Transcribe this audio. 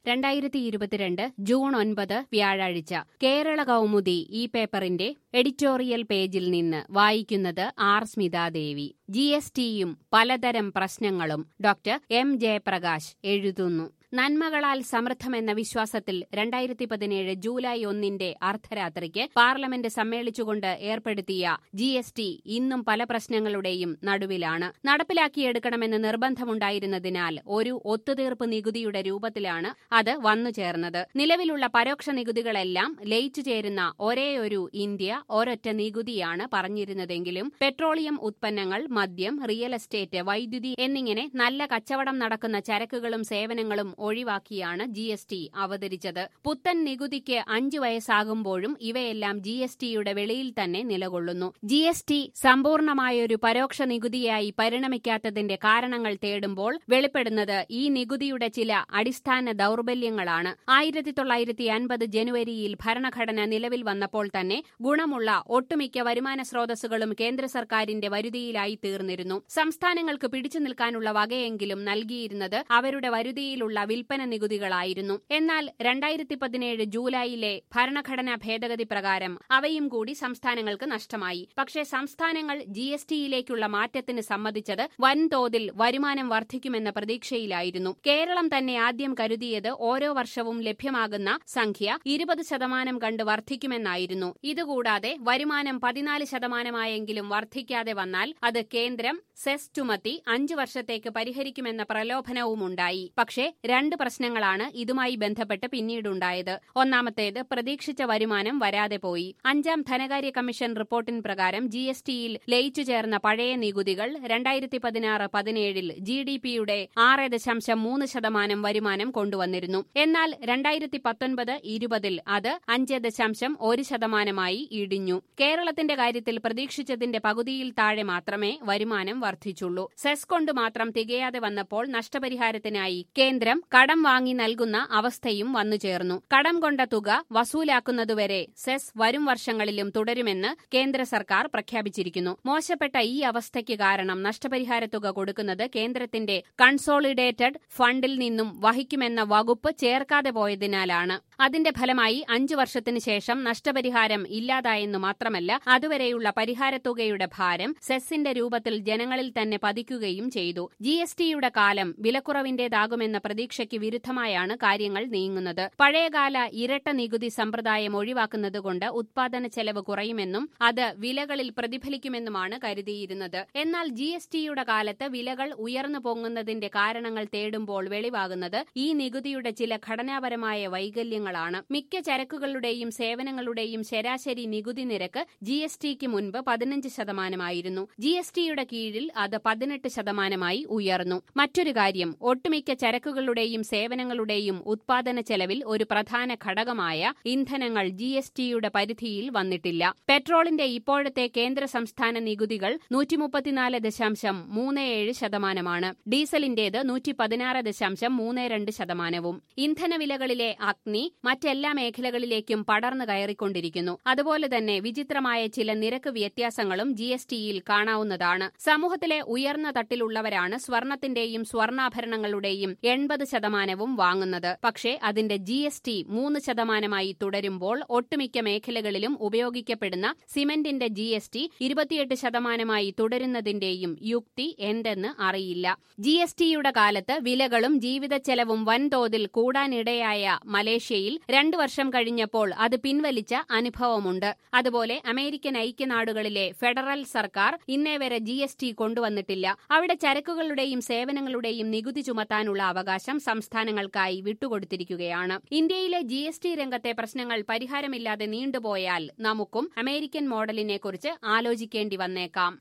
രണ്ടായിരത്തി ഇരുപത്തിരണ്ട് ജൂൺ ഒൻപത് വ്യാഴാഴ്ച കേരള കൗമുദി ഈ പേപ്പറിന്റെ എഡിറ്റോറിയൽ പേജിൽ നിന്ന് വായിക്കുന്നത് ആർ സ്മിതാദേവി ജി എസ് ടിയും പലതരം പ്രശ്നങ്ങളും ഡോക്ടർ എം ജയപ്രകാശ് എഴുതുന്നു നന്മകളാൽ സമൃദ്ധമെന്ന വിശ്വാസത്തിൽ രണ്ടായിരത്തി പതിനേഴ് ജൂലൈ ഒന്നിന്റെ അർദ്ധരാത്രിക്ക് പാർലമെന്റ് സമ്മേളിച്ചുകൊണ്ട് ഏർപ്പെടുത്തിയ ജി എസ് ടി ഇന്നും പല പ്രശ്നങ്ങളുടെയും നടുവിലാണ് നടപ്പിലാക്കിയെടുക്കണമെന്ന് നിർബന്ധമുണ്ടായിരുന്നതിനാൽ ഒരു ഒത്തുതീർപ്പ് നികുതിയുടെ രൂപത്തിലാണ് അത് വന്നു ചേർന്നത് നിലവിലുള്ള പരോക്ഷ നികുതികളെല്ലാം ലയിച്ചു ചേരുന്ന ഒരേയൊരു ഇന്ത്യ ഒരൊറ്റ നികുതിയാണ് പറഞ്ഞിരുന്നതെങ്കിലും പെട്രോളിയം ഉത്പന്നങ്ങൾ മദ്യം റിയൽ എസ്റ്റേറ്റ് വൈദ്യുതി എന്നിങ്ങനെ നല്ല കച്ചവടം നടക്കുന്ന ചരക്കുകളും സേവനങ്ങളും ഒഴിവാക്കിയാണ് ജി എസ് ടി അവതരിച്ചത് പുത്തൻ നികുതിക്ക് അഞ്ചു വയസ്സാകുമ്പോഴും ഇവയെല്ലാം ജി എസ് ടിയുടെ വെളിയിൽ തന്നെ നിലകൊള്ളുന്നു ജി എസ് ടി സമ്പൂർണമായൊരു പരോക്ഷ നികുതിയായി പരിണമിക്കാത്തതിന്റെ കാരണങ്ങൾ തേടുമ്പോൾ വെളിപ്പെടുന്നത് ഈ നികുതിയുടെ ചില അടിസ്ഥാന ദൌർബല്യങ്ങളാണ് ആയിരത്തി തൊള്ളായിരത്തി അൻപത് ജനുവരിയിൽ ഭരണഘടന നിലവിൽ വന്നപ്പോൾ തന്നെ ഗുണമുള്ള ഒട്ടുമിക്ക വരുമാന സ്രോതസ്സുകളും കേന്ദ്ര സർക്കാരിന്റെ വരുതിയിലായി തീർന്നിരുന്നു സംസ്ഥാനങ്ങൾക്ക് പിടിച്ചു നിൽക്കാനുള്ള വകയെങ്കിലും നൽകിയിരുന്നത് അവരുടെ വരുതിയിലുള്ള വിൽപ്പന നികുതികളായിരുന്നു എന്നാൽ രണ്ടായിരത്തി പതിനേഴ് ജൂലൈയിലെ ഭരണഘടനാ ഭേദഗതി പ്രകാരം അവയും കൂടി സംസ്ഥാനങ്ങൾക്ക് നഷ്ടമായി പക്ഷേ സംസ്ഥാനങ്ങൾ ജി എസ് ടിയിലേക്കുള്ള മാറ്റത്തിന് സമ്മതിച്ചത് വൻതോതിൽ വരുമാനം വർദ്ധിക്കുമെന്ന പ്രതീക്ഷയിലായിരുന്നു കേരളം തന്നെ ആദ്യം കരുതിയത് ഓരോ വർഷവും ലഭ്യമാകുന്ന സംഖ്യ ഇരുപത് ശതമാനം കണ്ട് വർദ്ധിക്കുമെന്നായിരുന്നു ഇതുകൂടാതെ വരുമാനം പതിനാല് ശതമാനമായെങ്കിലും വർദ്ധിക്കാതെ വന്നാൽ അത് കേന്ദ്രം സെസ് ചുമത്തി അഞ്ചു വർഷത്തേക്ക് പരിഹരിക്കുമെന്ന പ്രലോഭനവുമുണ്ടായി പക്ഷേ രണ്ട് പ്രശ്നങ്ങളാണ് ഇതുമായി ബന്ധപ്പെട്ട് പിന്നീടുണ്ടായത് ഒന്നാമത്തേത് പ്രതീക്ഷിച്ച വരുമാനം വരാതെ പോയി അഞ്ചാം ധനകാര്യ കമ്മീഷൻ റിപ്പോർട്ടിൻ പ്രകാരം ജി എസ് ടിയിൽ ലയിച്ചു ചേർന്ന പഴയ നികുതികൾ രണ്ടായിരത്തി പതിനാറ് പതിനേഴിൽ ജി ഡി പിയുടെ ആറ് ദശാംശം മൂന്ന് ശതമാനം വരുമാനം കൊണ്ടുവന്നിരുന്നു എന്നാൽ രണ്ടായിരത്തി പത്തൊൻപത് ഇരുപതിൽ അത് അഞ്ച് ദശാംശം ഒരു ശതമാനമായി ഇടിഞ്ഞു കേരളത്തിന്റെ കാര്യത്തിൽ പ്രതീക്ഷിച്ചതിന്റെ പകുതിയിൽ താഴെ മാത്രമേ വരുമാനം വർദ്ധിച്ചുള്ളൂ സെസ് കൊണ്ട് മാത്രം തികയാതെ വന്നപ്പോൾ നഷ്ടപരിഹാരത്തിനായി കേന്ദ്രം കടം വാങ്ങി നൽകുന്ന അവസ്ഥയും വന്നുചേർന്നു കടം കൊണ്ട തുക വസൂലാക്കുന്നതുവരെ സെസ് വരും വർഷങ്ങളിലും തുടരുമെന്ന് കേന്ദ്ര സർക്കാർ പ്രഖ്യാപിച്ചിരിക്കുന്നു മോശപ്പെട്ട ഈ അവസ്ഥയ്ക്ക് കാരണം നഷ്ടപരിഹാര തുക കൊടുക്കുന്നത് കേന്ദ്രത്തിന്റെ കൺസോളിഡേറ്റഡ് ഫണ്ടിൽ നിന്നും വഹിക്കുമെന്ന വകുപ്പ് ചേർക്കാതെ പോയതിനാലാണ് അതിന്റെ ഫലമായി അഞ്ചു വർഷത്തിന് ശേഷം നഷ്ടപരിഹാരം ഇല്ലാതായെന്നു മാത്രമല്ല അതുവരെയുള്ള പരിഹാരത്തുകയുടെ ഭാരം സെസ്സിന്റെ രൂപത്തിൽ ജനങ്ങളിൽ തന്നെ പതിക്കുകയും ചെയ്തു ജി എസ് ടിയുടെ കാലം വിലക്കുറവിന്റേതാകുമെന്ന പ്രതീക്ഷയ്ക്ക് വിരുദ്ധമായാണ് കാര്യങ്ങൾ നീങ്ങുന്നത് പഴയകാല ഇരട്ട നികുതി സമ്പ്രദായം ഒഴിവാക്കുന്നതുകൊണ്ട് ഉത്പാദന ചെലവ് കുറയുമെന്നും അത് വിലകളിൽ പ്രതിഫലിക്കുമെന്നുമാണ് കരുതിയിരുന്നത് എന്നാൽ ജി എസ് ടിയുടെ കാലത്ത് വിലകൾ ഉയർന്നു പൊങ്ങുന്നതിന്റെ കാരണങ്ങൾ തേടുമ്പോൾ വെളിവാകുന്നത് ഈ നികുതിയുടെ ചില ഘടനാപരമായ വൈകല്യങ്ങളാണ് മിക്ക ചരക്കുകളുടെയും സേവനങ്ങളുടെയും ശരാശരി നികുതി നിരക്ക് ജി എസ് ടിക്ക് മുൻപ് പതിനഞ്ച് ശതമാനമായിരുന്നു ജി എസ് ടിയുടെ കീഴിൽ അത് പതിനെട്ട് ശതമാനമായി ഉയർന്നു മറ്റൊരു കാര്യം ഒട്ടുമിക്ക ചരക്കുകളുടെയും സേവനങ്ങളുടെയും ഉത്പാദന ചെലവിൽ ഒരു പ്രധാന ഘടകമായ ഇന്ധനങ്ങൾ ജി എസ് ടിയുടെ പരിധിയിൽ വന്നിട്ടില്ല പെട്രോളിന്റെ ഇപ്പോഴത്തെ കേന്ദ്ര സംസ്ഥാന നികുതികൾ നൂറ്റി മുപ്പത്തിനാല് ദശാംശം മൂന്ന് ഏഴ് ശതമാനമാണ് ഡീസലിന്റേത് നൂറ്റി പതിനാറ് ദശാംശം മൂന്ന് രണ്ട് ശതമാനവും ഇന്ധനവിലകളിലെ അഗ്നി മറ്റെല്ലാ മേഖലകളിലേക്കും പടർന്നു കയറിക്കൊണ്ടിരിക്കുന്നു അതുപോലെ തന്നെ വിചിത്രമായ ചില നിരക്ക് വ്യത്യാസങ്ങളും ജി എസ് ടിയിൽ കാണാവുന്നതാണ് സമൂഹത്തിലെ ഉയർന്ന തട്ടിലുള്ളവരാണ് സ്വർണത്തിന്റെയും സ്വർണ്ണാഭരണങ്ങളുടെയും എൺപത് ശതമാനവും വാങ്ങുന്നത് പക്ഷേ അതിന്റെ ജി എസ് ടി മൂന്ന് ശതമാനമായി തുടരുമ്പോൾ ഒട്ടുമിക്ക മേഖലകളിലും ഉപയോഗിക്കപ്പെടുന്ന സിമന്റിന്റെ ജി എസ് ടി ഇരുപത്തിയെട്ട് ശതമാനമായി തുടരുന്നതിന്റെയും യുക്തി എന്തെന്ന് അറിയില്ല ജി എസ് ടിയുടെ കാലത്ത് വിലകളും ജീവിത ചെലവും വൻതോതിൽ കൂടാനിടയായ മലേഷ്യയിൽ രണ്ടു വർഷം കഴിഞ്ഞപ്പോൾ അത് പിൻവലിച്ച അനുഭവമുണ്ട് അതുപോലെ അമേരിക്കൻ ഐക്യനാടുകളിലെ ഫെഡറൽ സർക്കാർ ഇന്നേ വരെ ജി എസ് ടി കൊണ്ടുവന്നിട്ടില്ല അവിടെ ചരക്കുകളുടെയും സേവനങ്ങളുടെയും നികുതി ചുമത്താനുള്ള അവകാശം സംസ്ഥാനങ്ങൾക്കായി വിട്ടുകൊടുത്തിരിക്കുകയാണ് ഇന്ത്യയിലെ ജി എസ് ടി രംഗത്തെ പ്രശ്നങ്ങൾ പരിഹാരമില്ലാതെ നീണ്ടുപോയാൽ നമുക്കും അമേരിക്കൻ മോഡലിനെക്കുറിച്ച് ആലോചിക്കേണ്ടി വന്നേക്കാം